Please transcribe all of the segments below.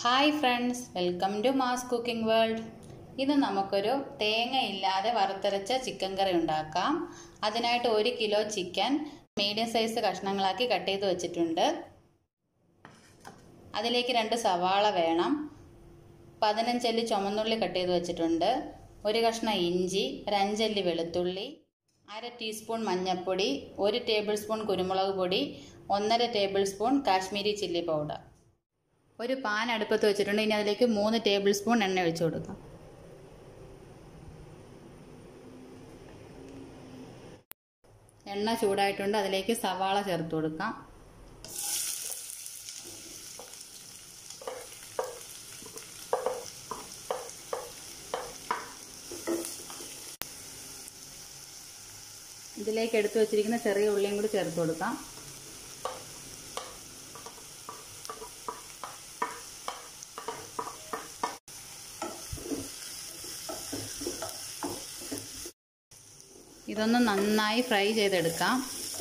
hi friends welcome to Mass Cooking World ഇന്ന് നമുക്കൊരു തേങ്ങ ഇല്ലാതെ വറുത്തരച്ച ചിക്കൻ കറി ഉണ്ടാക്കാം അതിനായിട്ട് ഒരു കിലോ ചിക്കൻ മീഡിയം സൈസ് കഷ്ണങ്ങളാക്കി കട്ട് ചെയ്ത് വെച്ചിട്ടുണ്ട് അതിലേക്ക് രണ്ട് സവാള വേണം പതിനഞ്ചല്ലി ചുമന്നുള്ളി കട്ട് ചെയ്ത് വെച്ചിട്ടുണ്ട് ഒരു കഷ്ണം ഇഞ്ചി ഒരു അഞ്ചല്ലി വെളുത്തുള്ളി അര ടീസ്പൂൺ മഞ്ഞൾപ്പൊടി ഒരു ടേബിൾ സ്പൂൺ കുരുമുളക് പൊടി ഒന്നര tablespoon Kashmiri chilli powder ഒരു പാൻ അടുപ്പത്ത് വെച്ചിട്ടുണ്ട് ഇനി അതിലേക്ക് മൂന്ന് ടേബിൾ സ്പൂൺ എണ്ണ ഒഴിച്ചു കൊടുക്കാം എണ്ണ ചൂടായിട്ടുണ്ട് അതിലേക്ക് സവാള ചേർത്ത് കൊടുക്കാം ഇതിലേക്ക് എടുത്തു വെച്ചിരിക്കുന്ന ചെറിയ ഉള്ളിയും കൂടി ചേർത്ത് കൊടുക്കാം ഇതൊന്ന് നന്നായി ഫ്രൈ ചെയ്തെടുക്കാം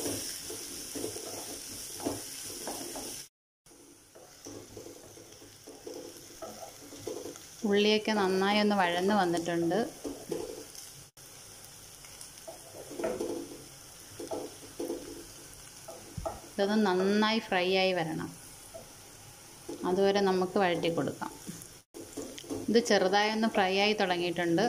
ഉള്ളിയൊക്കെ നന്നായി ഒന്ന് വഴന്ന് വന്നിട്ടുണ്ട് ഇതൊന്ന് നന്നായി ഫ്രൈ ആയി വരണം അതുവരെ നമുക്ക് വഴറ്റി കൊടുക്കാം ഇത് ചെറുതായി ഒന്ന് ഫ്രൈ ആയി തുടങ്ങിയിട്ടുണ്ട്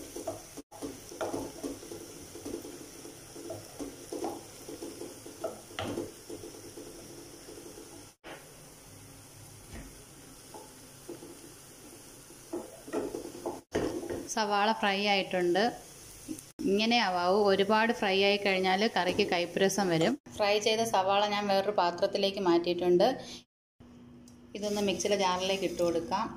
സവാള ഫ്രൈ ആയിട്ടുണ്ട് ഇങ്ങനെ ആവാവൂ ഒരുപാട് ഫ്രൈ ആയി കഴിഞ്ഞാൽ കറിക്ക് കൈപ്പുരസം വരും ഫ്രൈ ചെയ്ത സവാള ഞാൻ വേറൊരു പാത്രത്തിലേക്ക് മാറ്റിയിട്ടുണ്ട് ഇതൊന്ന് മിക്സിയുടെ ജാറിലേക്ക് ഇട്ട് കൊടുക്കാം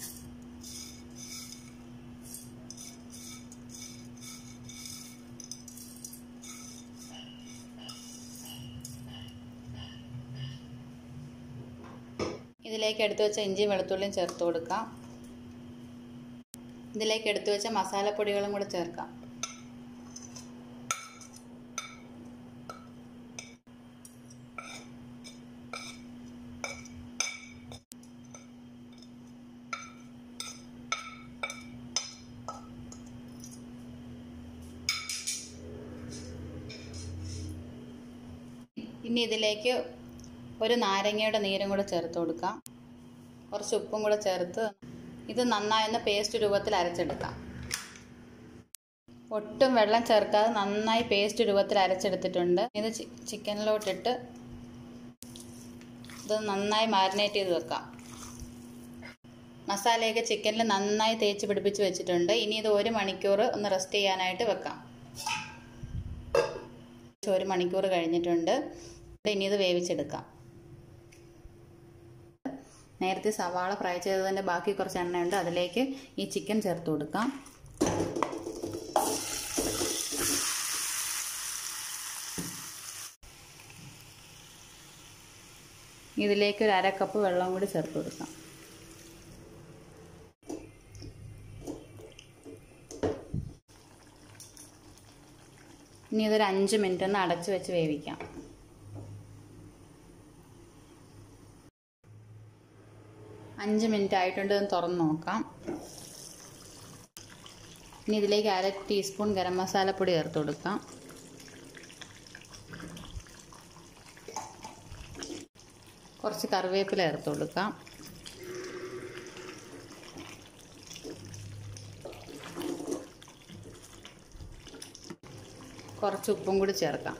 ഇതിലേക്ക് എടുത്തു വെച്ച ഇഞ്ചിയും വെളുത്തുള്ളിയും ചേർത്ത് കൊടുക്കാം ഇതിലേക്ക് എടുത്തു വെച്ച മസാലപ്പൊടികളും കൂടെ ചേർക്കാം ഇനി ഇതിലേക്ക് ഒരു നാരങ്ങയുടെ നീരും കൂടെ ചേർത്ത് കൊടുക്കാം കുറച്ച് ഉപ്പും കൂടെ ചേർത്ത് ഇത് നന്നായി ഒന്ന് പേസ്റ്റ് രൂപത്തിൽ അരച്ചെടുക്കാം ഒട്ടും വെള്ളം ചേർക്കാതെ നന്നായി പേസ്റ്റ് രൂപത്തിൽ അരച്ചെടുത്തിട്ടുണ്ട് ഇത് ചിക്കനിലോട്ടിട്ട് ഇത് നന്നായി മാരിനേറ്റ് ചെയ്ത് വെക്കാം മസാലയൊക്കെ ചിക്കനിൽ നന്നായി തേച്ച് പിടിപ്പിച്ച് വെച്ചിട്ടുണ്ട് ഇനി ഇത് ഒരു മണിക്കൂർ ഒന്ന് റെസ്റ്റ് ചെയ്യാനായിട്ട് വെക്കാം ഒരു മണിക്കൂർ കഴിഞ്ഞിട്ടുണ്ട് ഇനി ഇത് വേവിച്ചെടുക്കാം നേരത്തെ സവാള ഫ്രൈ ചെയ്തതിൻ്റെ ബാക്കി കുറച്ച് എണ്ണയുണ്ട് അതിലേക്ക് ഈ ചിക്കൻ ചേർത്ത് കൊടുക്കാം ഇതിലേക്ക് ഒരു അര കപ്പ് വെള്ളം കൂടി ചേർത്ത് കൊടുക്കാം ഇനി ഇതൊരു അഞ്ച് മിനിറ്റ് ഒന്ന് അടച്ചു വെച്ച് വേവിക്കാം അഞ്ച് മിനിറ്റ് ആയിട്ടുണ്ട് ഒന്ന് തുറന്ന് നോക്കാം ഇനി ഇതിലേക്ക് അര ടീസ്പൂൺ ഗരം മസാലപ്പൊടി ചേർത്ത് കൊടുക്കാം കുറച്ച് കറിവേപ്പില ചേർത്ത് കൊടുക്കാം കുറച്ച് ഉപ്പും കൂടി ചേർക്കാം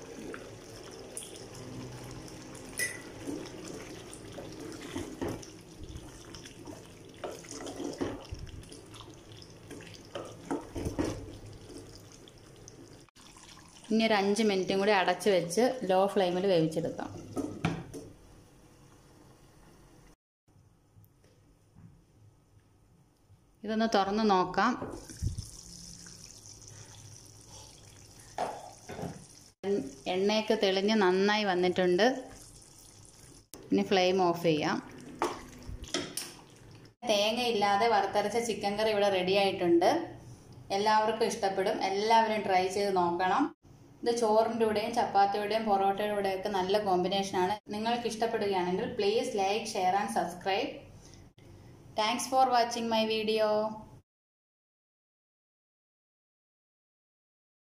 ഇനി ഒരു അഞ്ച് മിനിറ്റും കൂടി അടച്ച് വെച്ച് ലോ ഫ്ലെയിമിൽ വേവിച്ചെടുക്കാം ഇതൊന്ന് തുറന്ന് നോക്കാം എണ്ണയൊക്കെ തെളിഞ്ഞ് നന്നായി വന്നിട്ടുണ്ട് ഇനി ഫ്ലെയിം ഓഫ് ചെയ്യാം തേങ്ങ ഇല്ലാതെ വറുത്തരച്ച ചിക്കൻ കറി ഇവിടെ റെഡി ആയിട്ടുണ്ട് എല്ലാവർക്കും ഇഷ്ടപ്പെടും എല്ലാവരും ട്രൈ ചെയ്ത് നോക്കണം ഇത് ചോറിൻ്റെ കൂടെയും ചപ്പാത്തിയുടെയും പൊറോട്ടയുടെ കൂടെയൊക്കെ നല്ല കോമ്പിനേഷനാണ് നിങ്ങൾക്ക് ഇഷ്ടപ്പെടുകയാണെങ്കിൽ please like share and subscribe thanks for watching my video